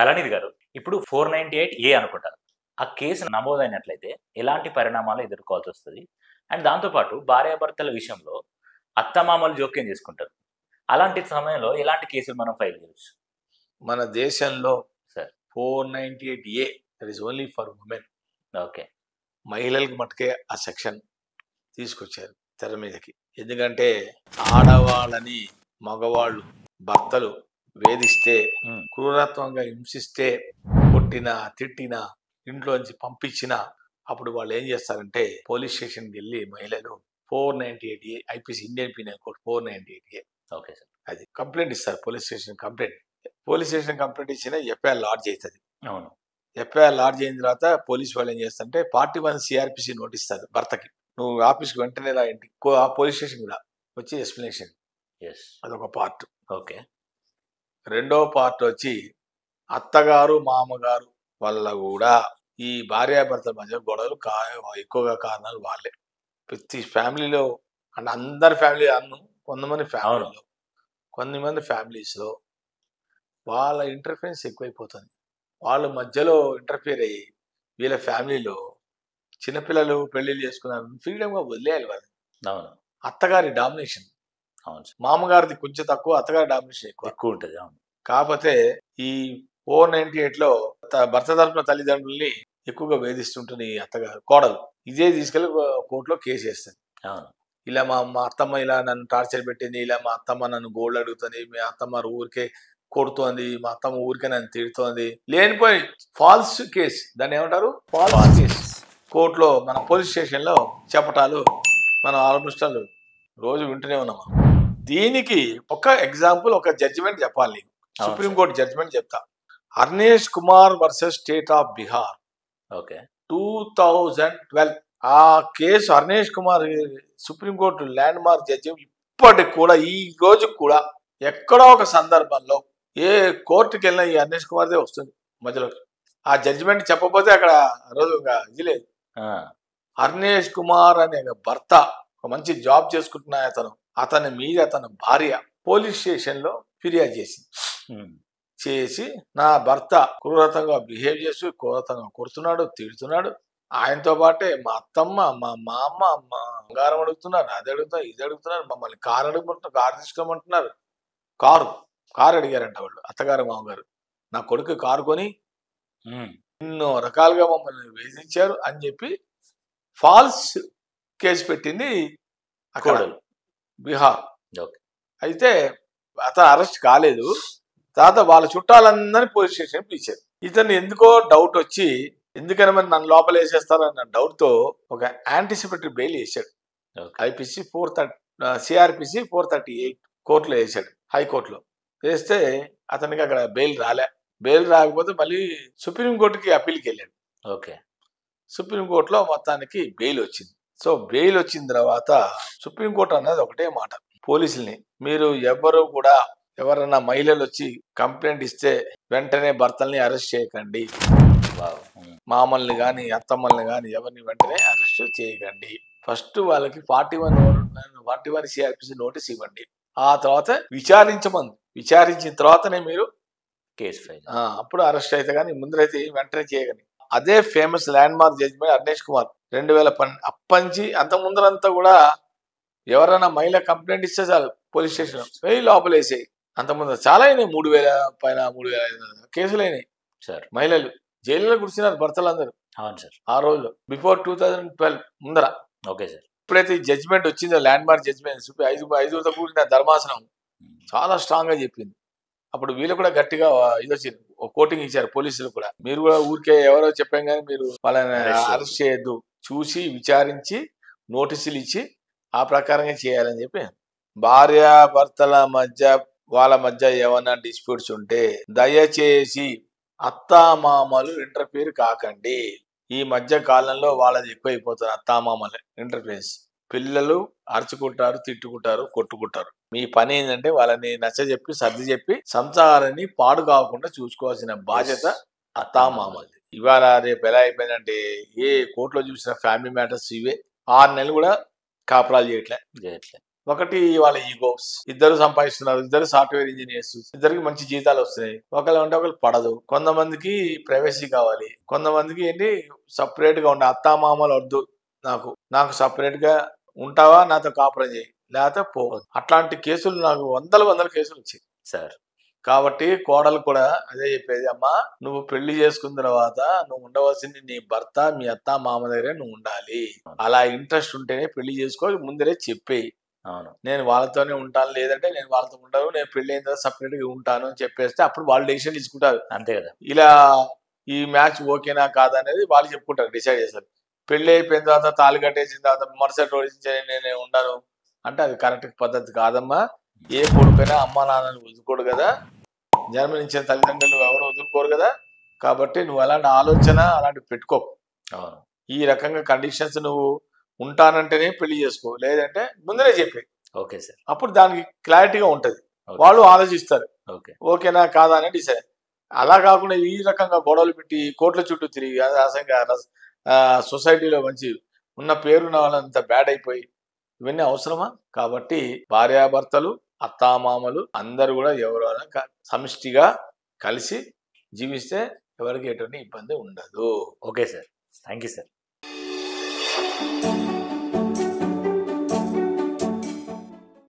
కళానిధి గారు ఇప్పుడు four ninety eight ఏ అనుకుంటారు ఆ కేసు నమోదైనట్లయితే ఎలాంటి పరిణామాలు ఎదుర్కోవాల్సి వస్తుంది అండ్ దాంతోపాటు భార్యాభర్తల విషయంలో అత్తమామలు జోక్యం చేసుకుంటారు అలాంటి సమయంలో ఎలాంటి కేసులు మనం ఫైల్ చేయొచ్చు మన దేశంలో Sir. Four ninety eight A that is only for women okay మహిళలకు మటుకే ఆ సెక్షన్ తీసుకొచ్చారు తెర మీదకి ఎందుకంటే ఆడవాళ్ళని మగవాళ్ళు భర్తలు వేధిస్తే Hmm. క్రూరత్వంగా హింసిస్తే కొట్టినా తిట్టినా ఇంట్లోంచి పంపించినా అప్పుడు వాళ్ళు ఏం చేస్తారంటే పోలీస్ స్టేషన్కి వెళ్ళి మహిళలు four ninety eight A IPC Indian penal code four ninety eight A okay sir అది కంప్లైంట్ ఇస్తారు police station complaint police station complaint ఇచ్చినా ఎఫ్ఐఆర్ లాడ్జ్ అవుతుంది అవును ఎఫ్ఐఆర్ లాడ్జ్ అయిన తర్వాత పోలీస్ వాళ్ళు ఏం చేస్తారంటే పార్టీ వన్ సిఆర్పిసి నోటీస్ ఇస్తారు భర్తకి నువ్వు ఆఫీస్కి వెంటనే రా ఇంటికి కో- ఆ పోలీస్ స్టేషన్ కూడా వచ్చి ఎక్స్ప్లెనేషన్ ఎస్ అదొక పార్ట్ ఓకే రెండో పార్ట్ వచ్చి అత్తగారు మామగారు వల్ల కూడా ఈ భార్యాభర్తల మధ్య గొడవలు కా ఎక్కువగా కారణాలు వాళ్ళే ప్రతి ఫ్యామిలీలో అంటే అందరి ఫ్యామిలీ అన్ను కొంతమంది ఫ్యామిలీలో కొంతమంది ఫ్యామిలీస్లో వాళ్ళ ఇంటర్ఫరెన్స్ ఎక్కువైపోతుంది వాళ్ళ మధ్యలో ఇంటర్ఫియర్ అయ్యి వీళ్ళ ఫ్యామిలీలో చిన్నపిల్లలు పెళ్లిళ్ళు చేసుకున్నారు ఫ్రీడమ్గా వదిలేయాలి వాళ్ళు అవును అత్తగారి డామినేషన్ అవును సార్ మామగారిది కొంచెం తక్కువ అత్తగారి డామినేషన్ ఎక్కువ ఎక్కువ ఉంటుంది అవును కాకపోతే ఈ ఫోర్ నైన్టీ ఎయిట్లో భర్త తరపున తల్లిదండ్రుల్ని ఎక్కువగా వేధిస్తుంటుంది ఈ అత్తగారు కోడలు ఇదే తీసుకెళ్లి కోర్టులో కేసు వేస్తుంది అవును ఇలా మా మా అత్తమ్మ ఇలా నన్ను టార్చర్ పెట్టింది ఇలా మా అత్తమ్మ నన్ను గోల్డ్ అడుగుతుంది మీ అత్తమ్మ ఊరికే కొడుతోంది మా అత్తమ్మ ఊరికే నన్ను తిడుతోంది లేనిపోయి ఫాల్స్ కేసు దాన్ని ఏమంటారు ఫాల్స్ కేసు కోర్టులో మన పోలీస్ స్టేషన్లో చెప్పటాలు మనం ఆల్మోస్ట్ ఆల్ రోజు వింటూనే ఉన్నాము దీనికి ఒక ఎగ్జాంపుల్ ఒక జడ్జిమెంట్ చెప్పాలి నీకు అవును సుప్రీంకోర్టు జడ్జిమెంట్ చెప్తా Arnesh Kumar versus state of Bihar okay two thousand twelve ఆ case Arnesh Kumar supreme court landmark judge ఇప్పటికి కూడా ఈ రోజు కూడా ఎక్కడో ఒక సందర్భంలో ఏ కోర్టుకి వెళ్ళినా ఈ అర్నేష్ కుమార్దే వస్తుంది మధ్యలో ఆ జడ్జిమెంట్ చెప్పకపోతే అక్కడ ఆ రోజు ఇంకా ఇది లేదు ఆ, అర్నేష్ కుమార్ అనే భర్త ఒక మంచి జాబ్ చేసుకుంటున్న అతను అతని మీద అతని భార్య పోలీస్ స్టేషన్ లో ఫిర్యాదు చేసింది ఉమ్, చేసి నా భర్త క్రూరతంగా బిహేవ్ చేసి క్రూరతంగా కొడుతున్నాడు తిడుతున్నాడు ఆయనతో పాటే మా అత్తమ్మ మా మా అమ్మ మా బంగారం అడుగుతున్నారు అది అడుగుతున్నారు ఇది అడుగుతున్నారు మమ్మల్ని కారు అడుగుతున్నారు కారు తీసుకోమంటున్నారు కారు కారు అడిగారంట వాళ్ళు అత్తగారు మామగారు నా కొడుకు కారు కొని ఉమ్, ఎన్నో రకాలుగా మమ్మల్ని వేధించారు అని చెప్పి ఫాల్స్ కేసు పెట్టింది అక్కడ కోడలు బీహార్ ఓకే. అయితే అతను అరెస్ట్ కాలేదు తర్వాత వాళ్ళ చుట్టాలందరినీ పోలీస్ స్టేషన్ పిలిచారు ఇతను ఎందుకో డౌట్ వచ్చి ఎందుకని మరి నన్ను లోపల వేసేస్తారు అన్న డౌట్ తో ఒక యాంటిసిపేటరీ బెయిల్ వేసాడు okay IPC four thirty CRPC four thirty eight కోర్టులో వేసాడు హైకోర్టులో వేస్తే అతనికి అక్కడ బెయిల్ రాలే బెయిల్ రాకపోతే మళ్ళీ సుప్రీంకోర్టుకి అప్పీల్కి వెళ్ళాడు ఓకే సుప్రీంకోర్టులో మొత్తానికి బెయిల్ వచ్చింది సో బెయిల్ వచ్చిన తర్వాత సుప్రీంకోర్టు అన్నది ఒకటే మాట పోలీసుల్ని మీరు ఎవరు కూడా ఎవరైనా మహిళలు వచ్చి కంప్లైంట్ ఇస్తే వెంటనే భర్తల్ని అరెస్ట్ చేయకండి వావ్ ఉమ్, మామల్ని కానీ అత్తమ్మల్ని కానీ ఎవరిని వెంటనే అరెస్ట్ చేయకండి ఫస్ట్ వాళ్ళకి forty one forty one CRPC notice ఇవ్వండి ఆ తర్వాత విచారించమంది విచారించిన తర్వాతనే మీరు కేసు ఫైల్ ఆ, అప్పుడు అరెస్ట్ అయితే కానీ ముందరైతే వెంటనే చేయగలి అదే famous landmark judgement Arnesh Kumar రెండు వేల పన్ అప్పంచి అంత ముందరంతా కూడా ఎవరైనా మహిళ కంప్లైంట్ ఇస్తే చాలు పోలీస్ స్టేషన్ వెయ్యి లోపల వేసేయి అంత ముందు చాలా అయినాయి మూడు వేల పైన మూడు వేల ఐదు వందల కేసులు అయినాయి సార్ మహిళలు జైల్లో కూర్చున్నారు భర్తలు అందరూ అవును సార్ ఆ రోజులో బిఫోర్ టూ థౌజండ్ ట్వెల్వ్ ముందర ఓకే సార్ ఎప్పుడైతే ఈ జడ్జిమెంట్ వచ్చిందో ల్యాండ్ మార్క్ జడ్జిమెంట్ ఐదు ఐదుగురితో కూడిన ధర్మాసనం ఉమ్, చాలా స్ట్రాంగ్ గా చెప్పింది అప్పుడు వీళ్ళు కూడా గట్టిగా ఇది వచ్చింది కోటింగ్ ఇచ్చారు పోలీసులు కూడా మీరు కూడా ఊరికే ఎవరో చెప్పాం కానీ మీరు వాళ్ళని Arrest చేయొద్దు. అరెస్ట్ చేయొద్దు చూసి విచారించి నోటీసులు ఇచ్చి ఆ ప్రకారంగా చేయాలని చెప్పి భార్య భర్తల మధ్య వాళ్ళ మధ్య ఏమైనా డిస్ప్యూట్స్ ఉంటే దయచేసి అత్తామామలు ఇంటర్ఫియర్ కాకండి ఈ మధ్య కాలంలో వాళ్ళది ఎక్కువైపోతారు అత్తామామలు ఇంటర్ఫియర్స్ పిల్లలు అరుచుకుంటారు తిట్టుకుంటారు కొట్టుకుంటారు మీ పని ఏంటంటే వాళ్ళని నచ్చ చెప్పి సర్ది చెప్పి సంసారాన్ని పాడు కాకుండా చూసుకోవాల్సిన బాధ్యత అత్తామామది ఇవాళ రేపు ఎలా అయిపోయిందంటే ఏ కోర్టులో చూసిన ఫ్యామిలీ మ్యాటర్స్ ఇవే ఆరు నెలలు కూడా కాపురాలు చేయట్లే చేయట్లే ఒకటి వాళ్ళ ఈగోస్ ఇద్దరు సంపాదిస్తున్నారు ఇద్దరు సాఫ్ట్వేర్ ఇంజనీర్స్ ఇద్దరికి మంచి జీతాలు వస్తున్నాయి ఒకళ్ళు అంటే ఒకళ్ళు పడదు కొంతమందికి ప్రైవసీ కావాలి కొంతమందికి ఏంటి సపరేట్ గా ఉండే అత్తామామలు వద్దు నాకు నాకు సపరేట్ గా ఉంటావా నాతో కాపురం చేయి లేకపోతే పో అట్లాంటి కేసులు నాకు వందల వందల కేసులు వచ్చాయి సార్ కాబట్టి కోడలు కూడా అదే చెప్పేది అమ్మా నువ్వు పెళ్లి చేసుకున్న తర్వాత నువ్వు ఉండవలసింది నీ భర్త మీ అత్త మామ దగ్గరే నువ్వు ఉండాలి అలా ఇంట్రెస్ట్ ఉంటేనే పెళ్లి చేసుకో ముందరే చెప్పేయి అవును నేను వాళ్ళతోనే ఉంటాను లేదంటే నేను వాళ్ళతో ఉంటాను నేను పెళ్లి అయిన తర్వాత సపరేట్ గా ఉంటాను అని చెప్పేస్తే అప్పుడు వాళ్ళు డెసిషన్ తీసుకుంటారు అంతే కదా ఇలా ఈ మ్యాచ్ ఓకేనా కాదా అనేది వాళ్ళు చెప్పుకుంటారు డిసైడ్ చేస్తారు పెళ్లి అయిపోయిన తర్వాత తాళి కట్టేసిన తర్వాత మరుసటి రోజు నుంచి నేను ఉండను అంటే అది కరెక్ట్ పద్ధతి కాదమ్మా ఏ కొడుకైనా అమ్మ నాన్నని వదులుకోడు కదా జన్మనిచ్చిన తల్లిదండ్రులు ఎవరు వదులుకోరు కదా కాబట్టి నువ్వు అలాంటి ఆలోచన అలాంటి పెట్టుకో అవును ఈ రకంగా కండిషన్స్ నువ్వు ఉంటానంటేనే పెళ్లి చేసుకో లేదంటే ముందరే చెప్పే ఓకే సార్ అప్పుడు దానికి క్లారిటీగా ఉంటది ఓకే. వాళ్ళు ఆలోచిస్తారు ఓకే ఓకేనా కాదా అని డిసైడ్ అలా కాకుండా ఈ రకంగా గొడవలు పెట్టి కోట్ల చుట్టూ తిరిగి అది అసంగా సొసైటీలో మంచి ఉన్న పేరున్న వాళ్ళంతా బ్యాడ్ అయిపోయి ఇవన్నీ అవసరమా కాబట్టి భార్యాభర్తలు అత్తామామలు అందరూ కూడా ఎవరైనా క- సమిష్టిగా కలిసి జీవిస్తే ఎవరికి ఎటువంటి ఇబ్బంది ఉండదు okay sir thank you sir